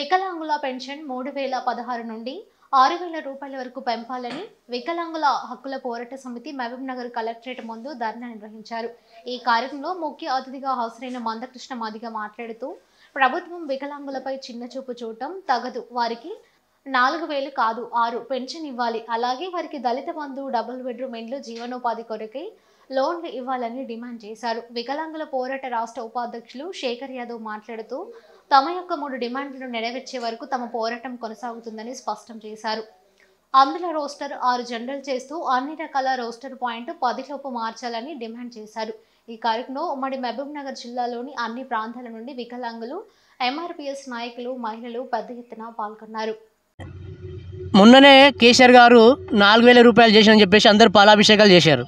వికలాంగుల పెన్షన్ మూడు వేల పదహారు నుండి ఆరు వేల రూపాయల వరకు పెంపాలని వికలాంగుల హక్కుల పోరాట సమితి మహబూబ్ నగర్ కలెక్టరేట్ ముందు ధర్నా నిర్వహించారు ఈ కార్యక్రమంలో ముఖ్య అతిథిగా హాజరైన మందకృష్ణ మాదిగ మాట్లాడుతూ ప్రభుత్వం వికలాంగులపై చిన్న చూపు చూడటం తగదు వారికి నాలుగు వేలు కాదు ఆరు పెన్షన్ ఇవ్వాలి అలాగే వారికి దళిత బంధు డబుల్ బెడ్రూమ్ ఇండ్లు జీవనోపాధి కొరకై లోన్లు ఇవ్వాలని డిమాండ్ చేశారు వికలాంగుల పోరాట రాష్ట్ర ఉపాధ్యక్షులు శేఖర్ యాదవ్ మాట్లాడుతూ తమ యొక్క మూడు డిమాండ్లను నెరవేర్చే వరకు తమ పోరాటం కొనసాగుతుందని స్పష్టం చేశారు అందులో రోస్టర్ ఆరు జనరల్ చేస్తూ అన్ని రకాల రోస్టర్ పాయింట్ పదిలోపు మార్చాలని డిమాండ్ చేశారు ఈ కార్యక్రమంలో ఉమ్మడి మహబూబ్ నగర్ జిల్లాలోని అన్ని ప్రాంతాల నుండి వికలాంగులు ఎంఆర్పిఎస్ నాయకులు మహిళలు పెద్ద ఎత్తున పాల్గొన్నారు మొన్ననే కేసీఆర్ గారు నాలుగు వేల రూపాయలు చేశారని చెప్పేసి అందరూ పాలాభిషేకాలు చేశారు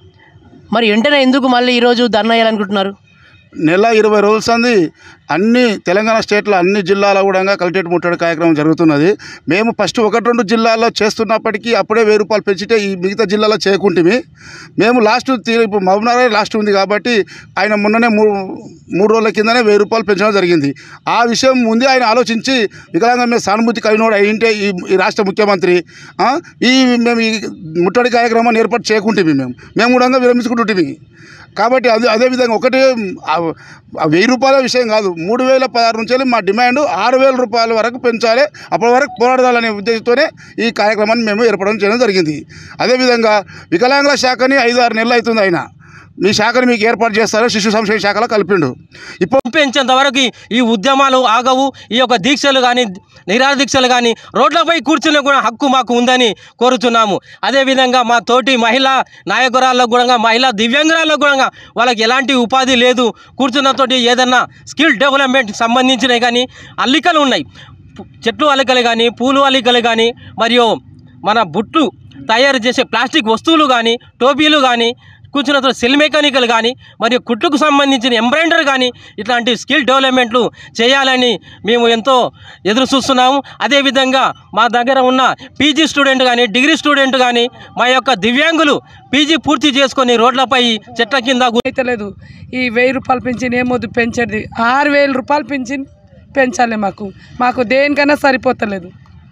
మరి వెంటనే ఎందుకు మళ్ళీ ఈరోజు ధర్నా వేయాలనుకుంటున్నారు నెల ఇరవై రోజుల సంది అన్ని తెలంగాణ స్టేట్లో అన్ని జిల్లాల కూడా కలెక్టరేట్ ముట్టడి కార్యక్రమం జరుగుతున్నది మేము ఫస్ట్ ఒకటి రెండు జిల్లాల్లో చేస్తున్నప్పటికీ అప్పుడే వెయ్యి రూపాయలు పెంచితే ఈ మిగతా జిల్లాలో చేయకుంటుమి మేము లాస్ట్ తీ- ఇప్పుడు మహబూబ్నగర్ లాస్ట్ ఉంది కాబట్టి ఆయన మొన్ననే మూడు మూడు రోజుల కిందనే వెయ్యి రూపాయలు పెంచడం జరిగింది ఆ విషయం ముందే ఆయన ఆలోచించి వికలాంగం మీద సానుభూతి కలిగినోడు అయింటే ఈ ఈ రాష్ట్ర ముఖ్యమంత్రి ఆ, ఈ మేము ఈ ముట్టడి కార్యక్రమాన్ని ఏర్పాటు చేయకుంటుంది మేము మేము కూడా విరమించుకుంటుంటిమి కాబట్టి అదే అదేవిధంగా ఒకటి ఆ- ఆ వెయ్యి రూపాయల విషయం కాదు మూడు వేల పదహారు నుంచి వెళ్ళి మా డిమాండ్ ఆరు వేల రూపాయల వరకు పెంచాలి అప్పటి వరకు పోరాడాలనే ఉద్దేశంతోనే ఈ కార్యక్రమాన్ని మేము ఏర్పడడం చేయడం జరిగింది అదేవిధంగా వికలాంగుల శాఖని ఐదు ఆరు నెలలు అవుతుంది ఆయన మీ శాఖని మీకు ఏర్పాటు చేస్తారు శిశు సంక్షేమ శాఖలో కలిపిండు ఇప్పుడు పెంచేంత వరకు ఈ ఉద్యమాలు ఆగవు ఈ యొక్క దీక్షలు కానీ నిరాహార దీక్షలు కానీ రోడ్లపై కూర్చునే కూడా హక్కు మాకు ఉందని కోరుతున్నాము అదేవిధంగా మా తోటి మహిళా నాయకురాళ్ళకు కూడా మహిళా దివ్యాంగురాళ్ళకు కూడా వాళ్ళకి ఎలాంటి ఉపాధి లేదు కూర్చున్నతోటి ఏదన్నా స్కిల్ డెవలప్మెంట్ సంబంధించినవి కానీ అల్లికలు ఉన్నాయి పు- చెట్లు అల్లికలు కానీ పూలు అల్లికలు కానీ మరియు మన బుట్లు తయారు చేసే ప్లాస్టిక్ వస్తువులు కానీ టోపీలు కానీ కూర్చున్న సెల్ మెకానికల్ కానీ మరియు కుట్టుకు సంబంధించిన ఎంబ్రాయిడర్ కానీ ఇట్లాంటి స్కిల్ డెవలప్మెంట్లు చేయాలని మేము ఎంతో ఎదురు చూస్తున్నాము అదేవిధంగా మా దగ్గర ఉన్న పీజీ స్టూడెంట్ కానీ డిగ్రీ స్టూడెంట్ కానీ మా యొక్క దివ్యాంగులు పీజీ పూర్తి చేసుకొని రోడ్లపై చెట్ల కింద గు- అయితే లేదు ఈ వెయ్యి రూపాయలు పెంచిన ఏమొద్దు పెంచేది ఆరు వేల రూపాయలు పెంచి పెంచాలి మాకు మాకు దేనికైనా సరిపోతలేదు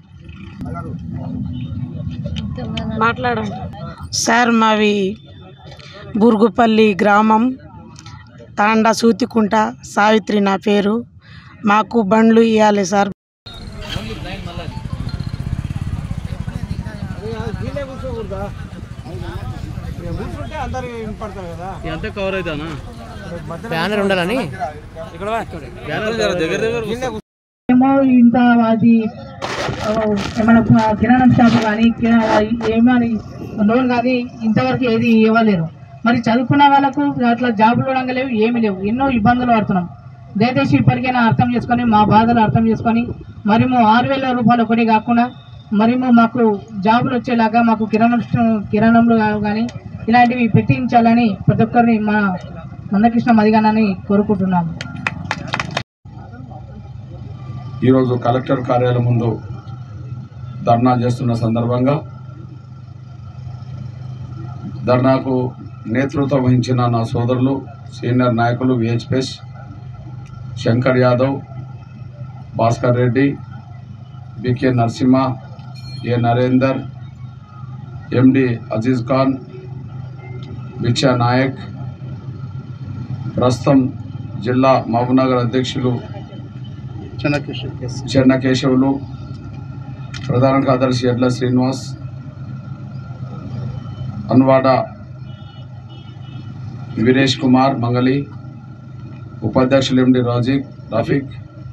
మాట్లాడండి సార్ మావి బురుగుపల్లి గ్రామం తాండా సూతికుంట సావిత్రి నా పేరు మాకు బండ్లు ఇవ్వాలి సార్ బ్యానర్ ఉండాలని ఏమో ఇంత అది ఆ, ఏమైనా కు- కిరాణం షాపు కానీ ఏమని లోన్ కానీ ఇంతవరకు ఏది ఇవ్వలేరు మరి చదువుకున్న వాళ్ళకు అట్లా జాబులు కూడా లేవు ఏమీ లేవు ఎన్నో ఇబ్బందులు పడుతున్నాం దయచేసి ఇప్పటికైనా అర్థం చేసుకొని మా బాధలు అర్థం చేసుకొని మరి ఆరు వేల రూపాయలు ఒకటి కాకుండా మరి మాకు జాబులు వచ్చేలాగా మాకు కిరాణం స్టో- కిరాణంలు కానీ ఇలాంటివి పెట్టించాలని ప్రతి ఒక్కరిని మా మందకృష్ణ మదిగానని కోరుకుంటున్నాము ఈరోజు కలెక్టర్ కార్యాలయం ముందు ధర్నా చేస్తున్న సందర్భంగా ధర్నాకు నేతృత్వం వహించిన నా సోదరులు సీనియర్ నాయకులు VHPS Shankar Yadav Bhaskar Reddy BK Narasimha A Narender MD Aziz Khan Bhiksha Nayak ప్రస్తుతం జిల్లా మహబూబ్నగర్ అధ్యక్షులు చెన్నకేశవులు ప్రధాన కార్యదర్శి ఎడ్ల శ్రీనివాస్ అన్వాడ వీరేష్ కుమార్ మంగళి ఉపాధ్యక్షులు ఎండి రాజిక్ రఫీక్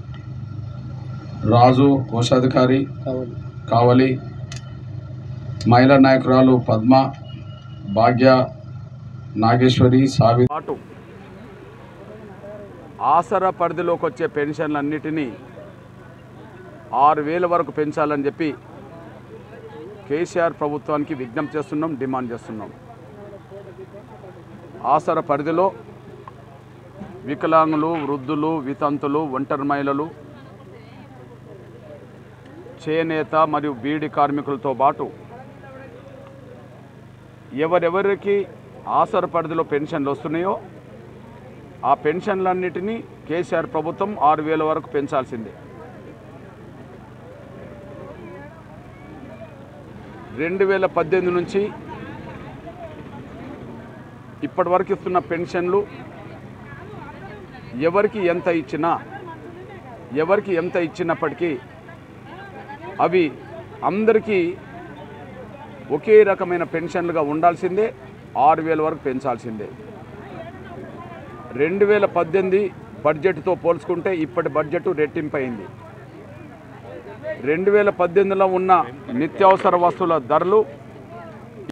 రాజు కోశాధికారి కావలి మహిళా నాయకురాలు పద్మ భాగ్య నాగేశ్వరి సావి పాటు ఆసరా పరిధిలోకి వచ్చే పెన్షన్లన్నిటినీ ఆరు వేల వరకు పెంచాలని చెప్పి కేసీఆర్ ప్రభుత్వానికి విజ్ఞప్తి చేస్తున్నాం డిమాండ్ చేస్తున్నాం ఆసరా పరిధిలో వికలాంగులు వృద్ధులు వితంతులు ఒంటరి మహిళలు చేనేత మరియు బీడి కార్మికులతో పాటు ఎవరెవరికి ఆసర పరిధిలో పెన్షన్లు వస్తున్నాయో ఆ పెన్షన్లన్నిటినీ కేసీఆర్ ప్రభుత్వం ఆరు వేల వరకు పెంచాల్సిందే రెండు వేల పద్దెనిమిది నుంచి ఇప్పటి వరకు ఇస్తున్న పెన్షన్లు ఎవరికి ఎంత ఇచ్చినా ఎవరికి ఎంత ఇచ్చినప్పటికీ అవి అందరికీ ఒకే రకమైన పెన్షన్లుగా ఉండాల్సిందే ఆరు వేల వరకు పెంచాల్సిందే రెండు వేల పద్దెనిమిది బడ్జెట్తో పోల్చుకుంటే ఇప్పటి బడ్జెట్ రెట్టింపైంది రెండు వేల పద్దెనిమిదిలో ఉన్న నిత్యావసర వస్తువుల ధరలు